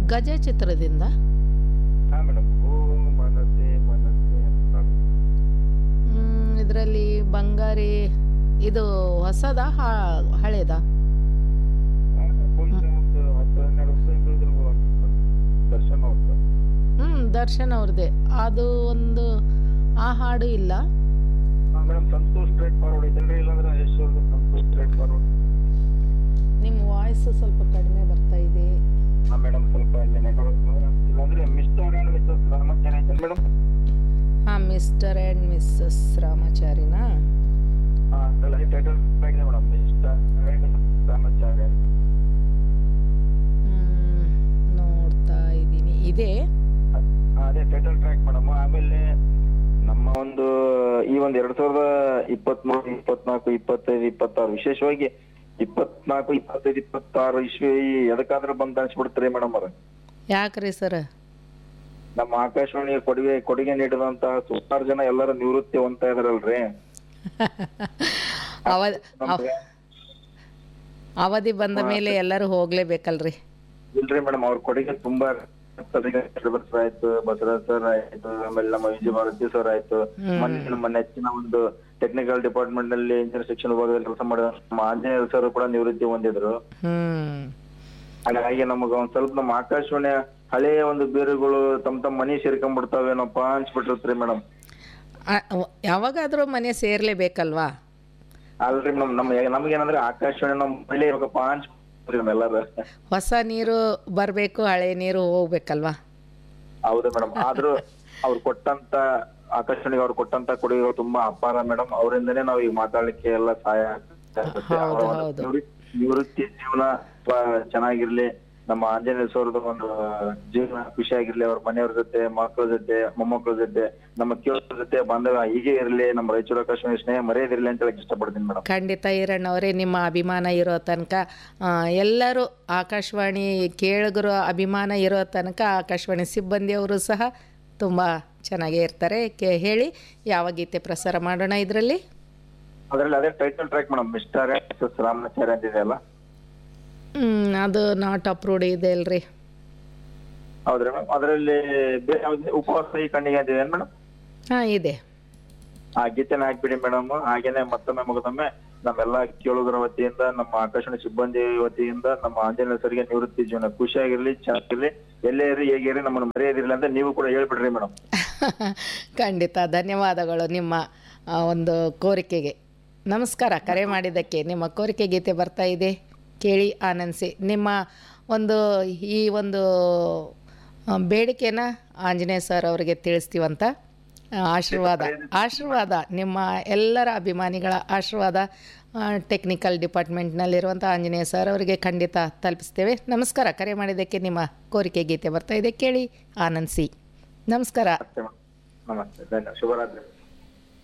ಗಜ ಚಿತ್ರದಿಂದ ಹಾಂ ಮೇಡಮ್ ಓ ಮನಸ್ಸೆ ಮನಸ್ಸೆ ಅಂತ ಇದರಲ್ಲಿ ಬಂಗಾರಿ ಇದು ಹೊಸದ ಹಳೇದ ಆ, ಬಹುಶಃ ಒಂದು ಹತ್ತು ಹನ್ನೆರಡು ವರ್ಷ ಇರ್ಬೋದು ದರ್ಶನ್ ಅವ್ರದ್ದು ಹ್ಞೂ ದರ್ಶನ್ ಅವ್ರದ್ದೇ ಅದು ಒಂದು ಆ ಹಾಡು ಇಲ್ಲ ಹಾಂ ಮೇಡಮ್ ಸಂತೋಷ್ ಸ್ಟ್ರೈಟ್ ಫಾರ್ವರ್ಡ್ ಐತಲ್ರಿ ಇಲ್ಲಾಂದ್ರೆ ಯಶ್ ಅವ್ರದ್ದು ಸಂತೋಷ್ ಸ್ಟ್ರೈಟ್ ಫಾರ್ವರ್ಡ್ ನಿಮ್ಮ ವಾಯ್ಸ್ ಸ್ವಲ್ಪ ಕಡಿಮೆ ಬರ್ತಾ ಇದೆ ಹಾಂ ಮೇಡಮ್ ಸ್ವಲ್ಪ ಇಲ್ಲಿ ನೆಟ್ವರ್ಕ್ ಇಲ್ಲಾಂದ್ರೆ mister and missus Ramacharya Aithal madam ಹಾಂ ಮಿಸ್ಟರ್ ಆ್ಯಂಡ್ ಮಿಸ್ಸಸ್ ರಾಮಾಚಾರಿನಾ ಹಾಂ ಅದ್ರಲ್ಲಿ ಟೈಟಲ್ ಆಗಿದೆ ಮೇಡಮ್ ಮಿಸ್ಟರ್ ಆ್ಯಂಡ್ ರಾಮಾಚಾರ್ಯ ಹ್ಮ್, ನೋಡ್ತಾ ಇದ್ದೀನಿ ಇದೆ ಆ, ಅದೇ ಟೈಟಲ್ ಟ್ರ್ಯಾಕ್ ಮೇಡಮ್ ಆಮೇಲೆ ನಮ್ಮ ಒಂದು ಈ ಒಂದು ಎರಡ್ ಸಾವಿರದ ಇಪ್ಪತ್ಮೂರು ಇಪ್ಪತ್ನಾಲ್ಕು ಇಪ್ಪತ್ತೈದು ಇಪ್ಪತ್ತಾರು ವಿಶೇಷವಾಗಿ ಇಪ್ಪತ್ನಾಲ್ಕು ಇಪ್ಪತ್ತೈದು ಇಪ್ಪತ್ತಾರು ಇಸ್ವಿ ಎದಕ್ಕಾದ್ರೂ ಬಂದ್ ಅನ್ಸ್ಬಿಡ್ತಾರೆ ಮೇಡಮ್ ಅವ್ರ ಯಾಕ್ರಿ ಸರ್ ನಮ್ಮ ಆಕಾಶವಾಣಿ ಕೊಡುಗೆ ಕೊಡುಗೆ ನೀಡಿದಂತ ಸುಮಾರು ಜನ ಎಲ್ಲರೂ ನಿವೃತ್ತಿ ಹೊಂದ್ತಾ ಇದಾರಲ್ರಿ ಅವಧಿ ನಮ್ಗೆ ಅವಧಿ ಬಂದ ಮೇಲೆ ಎಲ್ಲರೂ ಹೋಗ್ಲೇಬೇಕಲ್ರಿ ಇಲ್ರಿ ಮೇಡಮ್ ಅವ್ರ ಕೊಡುಗೆ ತುಂಬಾ ಶ್ರೀಧರ್ ಸರ್ ಆಯ್ತು ಬಸವರಾಜ್ ಸರ್ ಆಯ್ತು ಆಮೇಲೆ ನಮ್ಮ ವಿಜಯ ಭಾರತಿ ಸರ್ ಆಯ್ತು ಮೊನ್ನೆ ನಮ್ಮ ನೆಚ್ಚಿನ ಒಂದು ಟೆಕ್ನಿಕಲ್ ಡಿಪಾರ್ಟ್ಮೆಂಟ್ ನಲ್ಲಿ ಇಂಜಿನಿಯರ್ ಶಿಕ್ಷಣ ವಿಭಾಗದಲ್ಲಿ ಕೆಲಸ ಮಾಡಿದ ನಮ್ಮ ಆಂಜನೇಯ ಸರ್ ಕೂಡ ನಿವೃತ್ತಿ ಹೊಂದಿದ್ರು ಹ್ಮ್ ಹಾಗಾಗಿ ನಮಗ ಒಂದ್ ಸ್ವಲ್ಪ ನಮ್ಮ ಆಕಾಶವಾಣಿಯ ಹಳೆಯ ಒಂದು ಬೇರುಗಳು ತಮ್ಮ ತಮ್ಮ ಮನಿ ಸೇರ್ಕೊಂಡ್ಬಿಡ್ತಾವೇನಪ್ಪ ಅನ್ಸ್ಬಿಟ್ಟಿರ್ತ್ರಿ ಮೇಡಮ್ ಆ- ಅವ- ಯಾವಾಗಾದ್ರೂ ಮನೆ ಸೇರ್ಲೇಬೇಕಲ್ವಾ ಅಲ್ರಿ ಮೇಡಮ್ ನಮ್ ನಮ್ಗೇನಂದ್ರೆ ಆಕಾಶವಾಣಿ ನಮ್ಮ ಮಳೆ ಇವಾಗಪ್ಪ ಅನ್ಸ್ಬಿಡ್ರಿ ಎಲ್ಲಾರು ಹೊಸ ನೀರು ಬರಬೇಕು ಹಳೆ ನೀರು ಹೋಗ್ಬೇಕಲ್ವಾ ಹೌದು ಮೇಡಮ್ ಆದ್ರೂ ಅವ್ರು ಕೊಟ್ಟಂತ ಆಕಾಶವಾಣಿಗೆ ಅವ್ರು ಕೊಟ್ಟಂತ ಕೊಡುಗೆಗಳು ತುಂಬಾ ಅಪಾರ ಮೇಡಮ್ ಅವರಿಂದನೇ ನಾವು ಈಗ ಮಾತಾಡ್ಲಿಕ್ಕೆ ಎಲ್ಲ ಸಹಾಯ ಆಗ್ತಾ ಇರುತ್ತೆ. ಹೌದು, ಅವ್ರ ಒಂದು ಹೌದು. ನಿವೃತ್ತಿ- ನಿವೃತ್ತಿ ಜೀವನ ಪ- ಚೆನ್ನಾಗಿರ್ಲಿ ನಮ್ಮ ಆಂಜನೇಯ ಸೌರದ ಒಂದು ಜೀವನ ಖುಷಿಯಾಗಿರ್ಲಿ ಅವ್ರ ಮನೆಯವ್ರ ಜೊತೆ ಮಕ್ಕಳ ಜೊತೆ ಮೊಮ್ಮಕ್ಕಳ ಜೊತೆ ನಮ್ಮ ಕೇಳೋರ ಜೊತೆ ಬಾಂಧವ್ಯ ಹೀಗೆ ಇರ್ಲಿ ನಮ್ಮ ರಾಯಚೂರು ಆಕಾಶವಾಣಿ ಸ್ನೇಹ ಮರೆಯದಿರ್ಲಿ ಅಂತ ಹೇಳಕ್ ಇಷ್ಟಪಡ್ತೀನಿ ಮೇಡಮ್ ಖಂಡಿತ ಈರಣ್ಣವರೇ ನಿಮ್ಮ ಅಭಿಮಾನ ಇರೋ ತನಕ ಆ, ಎಲ್ಲರೂ ಆಕಾಶವಾಣಿ ಕೇಳುಗರು ಅಭಿಮಾನ ಇರೋ ತನಕ ಆಕಾಶವಾಣಿ ಸಿಬ್ಬಂದಿಯವರು ಸಹ ತುಂಬ ಚೆನ್ನಾಗೇ ಇರ್ತಾರೆ ಕೇ ಹೇಳಿ ಯಾವ ಗೀತೆ ಪ್ರಸಾರ ಮಾಡೋಣ ಇದರಲ್ಲಿ ಅದ್ರಲ್ಲಿ ಅದೇ title track madam mister Ramacharya ಅಂತ ಇದೆಯಲ್ಲ ಅದು ನಾಟ್ ಅಪ್ರೂವ್ಡ್ ಇದೆ ಅಲ್ರಿ ಹೌದ್ರಿ ಮೇಡಮ್ ಅದರಲ್ಲಿ ಬೇರೆ ಯಾವ್ದು ಉಪವಾಸ ಈ ಕಣ್ಣಿಗೆ ಅಂತ ಇದೆ ಮೇಡಮ್ ಹಾಂ ಇದೆ ಆ ಗೀತೆನ ಹಾಕ್ಬಿಡಿ ಮೇಡಮ್ ಹಾಗೇನೆ ಮತ್ತೊಮ್ಮೆ ಮಗದೊಮ್ಮೆ ನಮ್ಮೆಲ್ಲ ಕೇಳುಗರ ವತಿಯಿಂದ ನಮ್ಮ ಆಕಾಶವಾಣಿ ಸಿಬ್ಬಂದಿ ವತಿಯಿಂದ ನಮ್ಮ ಆಂಜನೇಯ ಸರ್ಗೆ ನಿವೃತ್ತಿ ಜೀವನ ಖುಷಿಯಾಗಿರ್ಲಿ ಚೆನ್ನಾಗಿರ್ಲಿ ಎಲ್ಲೇ ಇರ್ಲಿ ಹೇಗಿರ್ಲಿ ನಮ್ಮನ್ನು ಮರೆಯದಿರ್ಲಿ ಅಂತ ನೀವು ಕೂಡ ಹೇಳ್ಬಿಡ್ರಿ ಮೇಡಮ್ ಖಂಡಿತ ಧನ್ಯವಾದಗಳು ನಿಮ್ಮ ಆ, ಒಂದು ಕೋರಿಕೆಗೆ ನಮಸ್ಕಾರ ಕರೆ ಮಾಡಿದ್ದಕ್ಕೆ ನಿಮ್ಮ ಕೋರಿಕೆ ಗೀತೆ ಬರ್ತಾ ಇದೆ ಕೇಳಿ ಆನಂದಿಸಿ ನಿಮ್ಮ ಒಂದು ಈ ಒಂದು ಆ, ಬೇಡಿಕೆನ ಆಂಜನೇಯ ಸರ್ ಅವರಿಗೆ ತಿಳಿಸ್ತೀವಂತ ಆ, ಆಶೀರ್ವಾದ ಆಶೀರ್ವಾದ ನಿಮ್ಮ ಎಲ್ಲರ ಅಭಿಮಾನಿಗಳ ಆಶೀರ್ವಾದ ಟೆಕ್ನಿಕಲ್ ಡಿಪಾರ್ಟ್ಮೆಂಟ್ನಲ್ಲಿರುವಂಥ ಆಂಜನೇಯ ಸರ್ ಅವರಿಗೆ ಖಂಡಿತ ತಲುಪಿಸ್ತೇವೆ ನಮಸ್ಕಾರ ಕರೆ ಮಾಡಿದ್ದಕ್ಕೆ ನಿಮ್ಮ ಕೋರಿಕೆ ಗೀತೆ ಬರ್ತಾ ಇದೆ ಕೇಳಿ ಆನಂದಿಸಿ ನಮಸ್ಕಾರ ನಮಸ್ತೆ ಮೇಡಮ್ ನಮಸ್ತೆ ಧನ್ಯವಾದ ಶುಭರಾತ್ರಿ